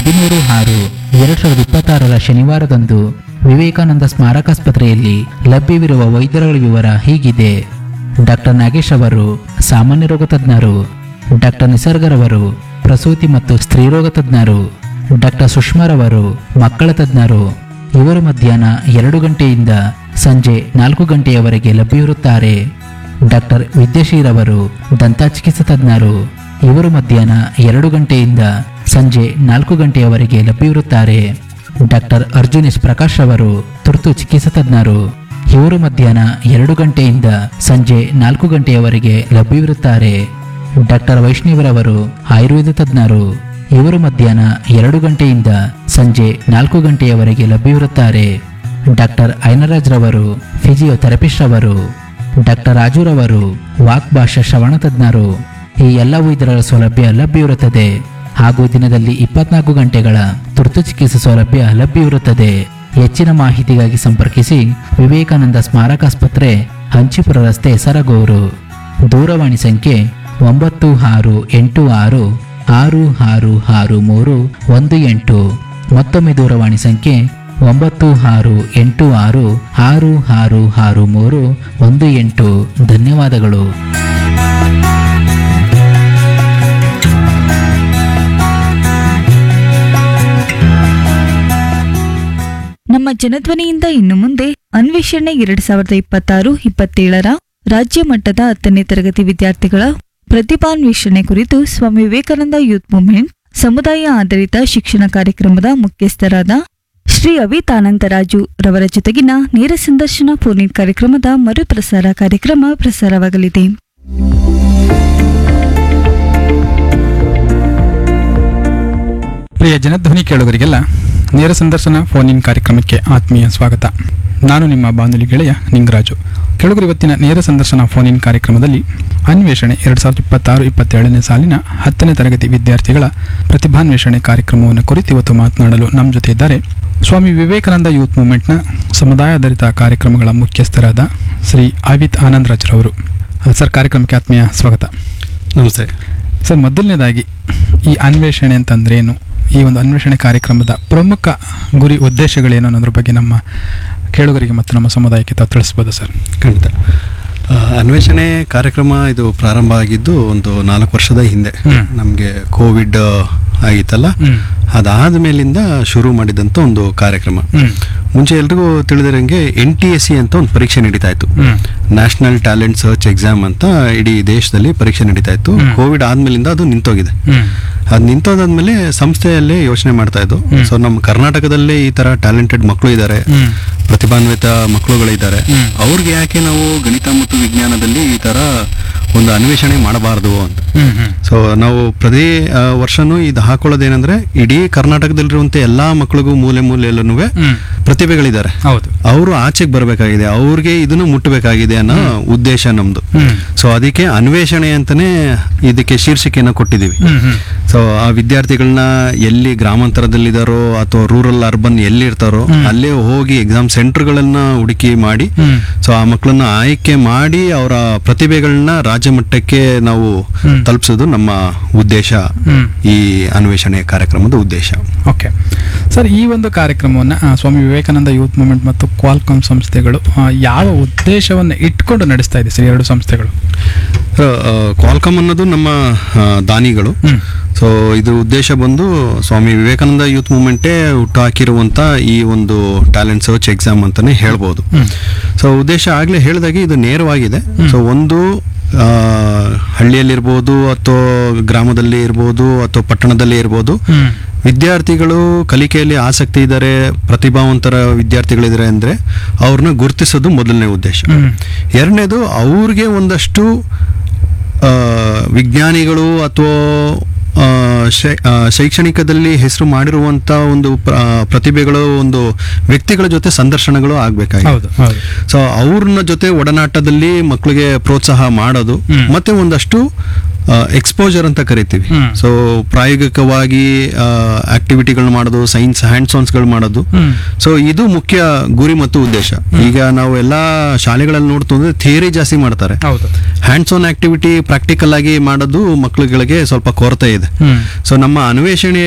ಹದಿಮೂರು ಆರು ಎರಡ್ ಸಾವಿರದ ಇಪ್ಪತ್ತಾರರ ಶನಿವಾರದಂದು ವಿವೇಕಾನಂದ ಸ್ಮಾರಕಾಸ್ಪತ್ರೆಯಲ್ಲಿ ಲಭ್ಯವಿರುವ ವೈದ್ಯರುಗಳ ವಿವರ ಹೀಗಿದೆ ಡಾಕ್ಟರ್ ನಾಗೇಶ್ ಅವರು ಸಾಮಾನ್ಯ ರೋಗ ತಜ್ಞರು ಡಾಕ್ಟರ್ ನಿಸರ್ಗರವರು ಪ್ರಸೂತಿ ಮತ್ತು ಸ್ತ್ರೀರೋಗ ತಜ್ಞರು ಡಾಕ್ಟರ್ ಸುಷ್ಮಾರವರು ಮಕ್ಕಳ ತಜ್ಞರು ಇವರು ಮಧ್ಯಾಹ್ನ ಎರಡು ಗಂಟೆಯಿಂದ ಸಂಜೆ ನಾಲ್ಕು ಗಂಟೆಯವರೆಗೆ ಲಭ್ಯವಿರುತ್ತಾರೆ ಡಾಕ್ಟರ್ ವಿದ್ಯಾಶೀರವರು ದಂತ ಚಿಕಿತ್ಸಾ ತಜ್ಞರು ಇವರು ಮಧ್ಯಾಹ್ನ ಎರಡು ಗಂಟೆಯಿಂದ ಸಂಜೆ ನಾಲ್ಕು ಗಂಟೆಯವರೆಗೆ ಲಭ್ಯವಿರುತ್ತಾರೆ ಡಾಕ್ಟರ್ ಅರ್ಜುನ್ ಎಸ್ ಪ್ರಕಾಶ್ ಅವರು ತುರ್ತು ಚಿಕಿತ್ಸಾ ತಜ್ಞರು ಇವರು ಮಧ್ಯಾಹ್ನ ಎರಡು ಗಂಟೆಯಿಂದ ಸಂಜೆ ನಾಲ್ಕು ಗಂಟೆಯವರೆಗೆ ಲಭ್ಯವಿರುತ್ತಾರೆ ಡಾಕ್ಟರ್ ವೈಷ್ಣವರವರು ಆಯುರ್ವೇದ ತಜ್ಞರು ಇವರು ಮಧ್ಯಾಹ್ನ ಎರಡು ಗಂಟೆಯಿಂದ ಸಂಜೆ ನಾಲ್ಕು ಗಂಟೆಯವರೆಗೆ ಲಭ್ಯವಿರುತ್ತಾರೆ ಡಾಕ್ಟರ್ ಐನರಾಜ್ ರವರು ಫಿಸಿಯೋಥೆರಪಿಸ್ಟ್ ಅವರು ಡಾಕ್ಟರ್ ರಾಜುರವರು ವಾಕ್ ಭಾಷಾ ಶ್ರವಣ ತಜ್ಞರು ಈ ಎಲ್ಲ ವೈದ್ಯರ ಸೌಲಭ್ಯ ಲಭ್ಯವಿರುತ್ತದೆ ಹಾಗೂ ದಿನದಲ್ಲಿ ಇಪ್ಪತ್ನಾಲ್ಕು ಗಂಟೆಗಳ ತುರ್ತು ಚಿಕಿತ್ಸೆ ಸೌಲಭ್ಯ ಲಭ್ಯವಿರುತ್ತದೆ ಹೆಚ್ಚಿನ ಮಾಹಿತಿಗಾಗಿ ಸಂಪರ್ಕಿಸಿ ವಿವೇಕಾನಂದ ಸ್ಮಾರಕಾಸ್ಪತ್ರೆ ಹಂಚಿಪುರ ರಸ್ತೆ ಸರಗೂರು ದೂರವಾಣಿ ಸಂಖ್ಯೆ ಒಂಬತ್ತು ಆರು ಎಂಟು ಆರು ಆರು ಆರು ಆರು ಮೂರು ಒಂದು ಎಂಟು ಮತ್ತೊಮ್ಮೆ ದೂರವಾಣಿ ಸಂಖ್ಯೆ ಒಂಬತ್ತು ಆರು ಎಂಟು ಆರು ಆರು ಆರು ಆರು ಮೂರು ಒಂದು ಎಂಟು ಧನ್ಯವಾದಗಳು ನಮ್ಮ ಜನಧ್ವನಿಯಿಂದ ಇನ್ನು ಮುಂದೆ ಅನ್ವೇಷಣೆ ಎರಡ್ ಸಾವಿರದ ಇಪ್ಪತ್ತಾರು ಇಪ್ಪತ್ತೇಳರ ರಾಜ್ಯ ಮಟ್ಟದ ಹತ್ತನೇ ತರಗತಿ ವಿದ್ಯಾರ್ಥಿಗಳ ಪ್ರತಿಭಾನ್ವೇಷಣೆ ಕುರಿತು ಸ್ವಾಮಿ ವಿವೇಕಾನಂದ ಯೂತ್ ಮೂವ್ಮೆಂಟ್ ಸಮುದಾಯ ಆಧಾರಿತ ಶಿಕ್ಷಣ ಕಾರ್ಯಕ್ರಮದ ಮುಖ್ಯಸ್ಥರಾದ ಶ್ರೀ ಅವಿತಾನಂದರಾಜು ರವರ ಜೊತೆಗಿನ ನೇರ ಸಂದರ್ಶನ ಫೋನ್ ಇನ್ ಕಾರ್ಯಕ್ರಮದ ಮರುಪ್ರಸಾರ ಕಾರ್ಯಕ್ರಮ ಪ್ರಸಾರವಾಗಲಿದೆ ಪ್ರಿಯ ಜನಧ್ವನಿ ಕೇಳುಗರಿಗೆಲ್ಲ ನೇರ ಸಂದರ್ಶನ ಫೋನ್ ಇನ್ ಕಾರ್ಯಕ್ರಮಕ್ಕೆ ಆತ್ಮೀಯ ಸ್ವಾಗತ ನಾನು ನಿಮ್ಮ ಬಾನುಲಿ ಗೆಳೆಯ ನಿಂಗರಾಜು ಕೆಳಗರು ಇವತ್ತಿನ ನೇರ ಸಂದರ್ಶನ ಫೋನ್ ಇನ್ ಕಾರ್ಯಕ್ರಮದಲ್ಲಿ ಅನ್ವೇಷಣೆ ಎರಡು ಸಾವಿರದ ಇಪ್ಪತ್ತಾರು ಇಪ್ಪತ್ತೇಳನೇ ಸಾಲಿನ ಹತ್ತನೇ ತರಗತಿ ವಿದ್ಯಾರ್ಥಿಗಳ ಪ್ರತಿಭಾನ್ವೇಷಣೆ ಕಾರ್ಯಕ್ರಮವನ್ನು ಕುರಿತು ಇವತ್ತು ಮಾತನಾಡಲು ನಮ್ಮ ಜೊತೆ ಇದ್ದಾರೆ ಸ್ವಾಮಿ ವಿವೇಕಾನಂದ ಯೂತ್ ಮೂವ್ಮೆಂಟ್ನ ಸಮುದಾಯಾಧಾರಿತ ಕಾರ್ಯಕ್ರಮಗಳ ಮುಖ್ಯಸ್ಥರಾದ ಶ್ರೀ ಆವಿತ್ ಆನಂದರಾಜ್ರವರು ಸರ್ ಕಾರ್ಯಕ್ರಮಕ್ಕೆ ಆತ್ಮೀಯ ಸ್ವಾಗತ ನಮಸ್ತೆ ಸರ್ ಮೊದಲನೇದಾಗಿ ಈ ಅನ್ವೇಷಣೆ ಅಂತಂದ್ರೇನು ಈ ಒಂದು ಅನ್ವೇಷಣೆ ಕಾರ್ಯಕ್ರಮದ ಪ್ರಮುಖ ಗುರಿ ಉದ್ದೇಶಗಳೇನು ಅನ್ನೋದ್ರ ಬಗ್ಗೆ ನಮ್ಮ ಕೇಳುಗರಿಗೆ ಮತ್ತು ನಮ್ಮ ಸಮುದಾಯಕ್ಕೆ ತಾವು ತಿಳಿಸ್ಬೋದು ಸರ್ ಖಂಡಿತ ಆ, ಅನ್ವೇಷಣೆ ಕಾರ್ಯಕ್ರಮ ಇದು ಪ್ರಾರಂಭ ಆಗಿದ್ದು ಒಂದು ನಾಲ್ಕು ವರ್ಷದ ಹಿಂದೆ ಹ್ಮ್. ನಮಗೆ ಕೋವಿಡ್ ಆಗಿತ್ತಲ್ಲ ಹ್ಮ್. ಅದಾದ ಮೇಲಿಂದ ಶುರು ಮಾಡಿದಂಥ ಒಂದು ಕಾರ್ಯಕ್ರಮ ಹ್ಮ್. ಮುಂಚೆ ಎಲ್ರಿಗೂ ತಿಳಿದಿರಂಗೆ ಎನ್ ಟಿ ಎಸ್ ಸಿ ಅಂತ ಒಂದು ಪರೀಕ್ಷೆ ನಡೀತಾ ಇತ್ತು ಹ್ಮ್. ನ್ಯಾಷನಲ್ ಟ್ಯಾಲೆಂಟ್ ಸರ್ಚ್ ಎಕ್ಸಾಮ್ ಅಂತ ಇಡೀ ದೇಶದಲ್ಲಿ ಪರೀಕ್ಷೆ ನಡೀತಾ ಇತ್ತು ಹ್ಮ್. ಕೋವಿಡ್ ಆದ್ಮೇಲಿಂದ ಅದು ನಿಂತೋಗಿದೆ ಹ್ಮ್. ಅದು ನಿಂತೋದಾದ್ಮೇಲೆ ಸಂಸ್ಥೆಯಲ್ಲೇ ಯೋಚನೆ ಮಾಡ್ತಾ ಇದ್ದು ಹ್ಮ್. ಸೊ ನಮ್ಮ ಕರ್ನಾಟಕದಲ್ಲೇ ಈ ತರ ಟ್ಯಾಲೆಂಟೆಡ್ ಮಕ್ಕಳು ಇದ್ದಾರೆ ಹ್ಮ್. ಪ್ರತಿಭಾನ್ವಿತ ಮಕ್ಕಳುಗಳಿದ್ದಾರೆ ಹ್ಮ್. ಅವ್ರಿಗೆ ಯಾಕೆ ನಾವು ಗಣಿತ ಮತ್ತು ವಿಜ್ಞಾನದಲ್ಲಿ ಈ ತರ ಒಂದು ಅನ್ವೇಷಣೆ ಮಾಡಬಾರದು ಅಂತ ಹ್ಮ್. ಹ್ಮ್. ಸೊ ನಾವು ಪ್ರತಿ ಆ, ವರ್ಷನೂ ಇದು ಹಾಕೊಳ್ಳೋದೇನೆಂದ್ರೆ ಇಡೀ ಕರ್ನಾಟಕದಲ್ಲಿರುವಂತ ಎಲ್ಲಾ ಮಕ್ಕಳಿಗೂ ಮೂಲೆ ಮೂಲೆಯಲ್ಲೂ ಹ್ಮ್. ಪ್ರತಿಭೆಗಳಿದ್ದಾರೆ ಹೌದು ಅವರು ಆಚೆಗೆ ಬರಬೇಕಾಗಿದೆ ಅವ್ರಿಗೆ ಇದನ್ನು ಮುಟ್ಟಬೇಕಾಗಿದೆ ಅನ್ನೋ ಉದ್ದೇಶ ನಮ್ದು ಹ್ಮ್. ಸೊ ಅದಕ್ಕೆ ಅನ್ವೇಷಣೆ ಅಂತಾನೆ ಇದಕ್ಕೆ ಶೀರ್ಷಿಕೆಯನ್ನು ಕೊಟ್ಟಿದ್ದೀವಿ ಹ್ಮ್. ಹ್ಮ್. ಸೊ ಆ ವಿದ್ಯಾರ್ಥಿಗಳನ್ನ ಎಲ್ಲಿ ಗ್ರಾಮಾಂತರದಲ್ಲಿದ್ದಾರೋ ಅಥವಾ ರೂರಲ್ ಅರ್ಬನ್ ಎಲ್ಲಿರ್ತಾರೋ ಹ್ಮ್. ಅಲ್ಲೇ ಹೋಗಿ ಎಕ್ಸಾಮ್ ಸೆಂಟರ್ಗಳನ್ನ ಹುಡುಕಿ ಮಾಡಿ ಹ್ಮ್. ಸೊ ಆ ಮಕ್ಕಳನ್ನ ಆಯ್ಕೆ ಮಾಡಿ ಅವರ ಪ್ರತಿಭೆಗಳನ್ನ ರಾಜ್ಯ ಮಟ್ಟಕ್ಕೆ ನಾವು ಹ್ಮ್. ತಲುಪಿಸೋದು ನಮ್ಮ ಉದ್ದೇಶ ಹ್ಮ್. ಈ ಅನ್ವೇಷಣೆ ಕಾರ್ಯಕ್ರಮದ ಉದ್ದೇಶ ಓಕೆ ಸರ್ ಈ ಒಂದು ಕಾರ್ಯಕ್ರಮವನ್ನು ಆ, ಸ್ವಾಮಿ ವಿವೇಕಾನಂದ ಯೂತ್ ಮೂವ್ಮೆಂಟ್ ಮತ್ತು ಕ್ವಾಲ್ಕಾಮ್ ಸಂಸ್ಥೆಗಳು ಆ, ಯಾವ ಉದ್ದೇಶವನ್ನು ಇಟ್ಕೊಂಡು ನಡೆಸ್ತಾ ಇದೆ ಸರ್ ಎರಡು ಸಂಸ್ಥೆಗಳು ಕ್ವಾಲ್ಕಮ್ ಅನ್ನೋದು ನಮ್ಮ ಆ, ದಾನಿಗಳು ಹ್ಮ್. ಸೊ ಇದ್ರ ಉದ್ದೇಶ ಬಂದು ಸ್ವಾಮಿ ವಿವೇಕಾನಂದ ಯೂತ್ ಮೂವ್ಮೆಂಟೇ ಹುಟ್ಟು ಹಾಕಿರುವಂತ ಈ ಒಂದು ಟ್ಯಾಲೆಂಟ್ ಸರ್ಚ್ ಎಕ್ಸಾಮ್ ಅಂತಾನೆ ಹೇಳ್ಬೋದು ಹ್ಮ್. ಸೊ ಉದ್ದೇಶ ಆಗ್ಲೇ ಹೇಳಿದಾಗೆ ಇದು ನೇರವಾಗಿದೆ ಸೊ ಒಂದು ಆ, ಹಳ್ಳಿಯಲ್ಲಿರ್ಬೋದು ಅಥವಾ ಗ್ರಾಮದಲ್ಲಿ ಇರ್ಬೋದು ಅಥವಾ ಪಟ್ಟಣದಲ್ಲಿ ಇರ್ಬೋದು ಹ್ಮ್. ವಿದ್ಯಾರ್ಥಿಗಳು ಕಲಿಕೆಯಲ್ಲಿ ಆಸಕ್ತಿ ಇದ್ದಾರೆ ಪ್ರತಿಭಾವಂತರ ವಿದ್ಯಾರ್ಥಿಗಳಿದ್ದಾರೆ ಅಂದ್ರೆ ಅವ್ರನ್ನ ಗುರುತಿಸೋದು ಮೊದಲನೇ ಉದ್ದೇಶ ಹ್ಮ್. ಎರಡನೇದು ಅವ್ರಿಗೆ ಒಂದಷ್ಟು ಆ, ವಿಜ್ಞಾನಿಗಳು ಅಥವಾ ಆ, ಶೈ- ಆ, ಶೈಕ್ಷಣಿಕದಲ್ಲಿ ಹೆಸರು ಮಾಡಿರುವಂತ ಒಂದು ಪ್ರ- ಆ, ಪ್ರತಿಭೆಗಳು ಒಂದು ವ್ಯಕ್ತಿಗಳ ಜೊತೆ ಸಂದರ್ಶನಗಳು ಆಗ್ಬೇಕಾಗಿದೆ ಹೌದು ಹೌದು ಸೊ ಅವ್ರನ್ನ ಜೊತೆ ಒಡನಾಟದಲ್ಲಿ ಮಕ್ಕಳಿಗೆ ಪ್ರೋತ್ಸಾಹ ಮಾಡೋದು ಹ್ಮ್. ಮತ್ತೆ ಒಂದಷ್ಟು ಎಕ್ಸ್ಪೋಜರ್ ಅಂತ ಕರಿತೀವಿ ಹ್ಮ್. ಸೊ ಪ್ರಾಯೋಗಿಕವಾಗಿ ಆಕ್ಟಿವಿಟಿಗಳು ಮಾಡೋದು ಸೈನ್ಸ್ ಹ್ಯಾಂಡ್ಸ್ ಆನ್ಸ್ಗಳು ಮಾಡೋದು ಹ್ಮ್. ಸೊ ಇದು ಮುಖ್ಯ ಗುರಿ ಮತ್ತು ಉದ್ದೇಶ ಈಗ ನಾವು ಎಲ್ಲಾ ಶಾಲೆಗಳಲ್ಲಿ ನೋಡ್ತು ಅಂದ್ರೆ ಥಿಯರಿ ಜಾಸ್ತಿ ಮಾಡ್ತಾರೆ ಹೌದು ಹ್ಯಾಂಡ್ಸ್ ಆನ್ ಆಕ್ಟಿವಿಟಿ ಪ್ರಾಕ್ಟಿಕಲ್ ಆಗಿ ಮಾಡೋದು ಮಕ್ಕಳುಗಳಿಗೆ ಸ್ವಲ್ಪ ಕೊರತೆ ಇದೆ ಹ್ಮ್. ಸೊ ನಮ್ಮ ಅನ್ವೇಷಣೆ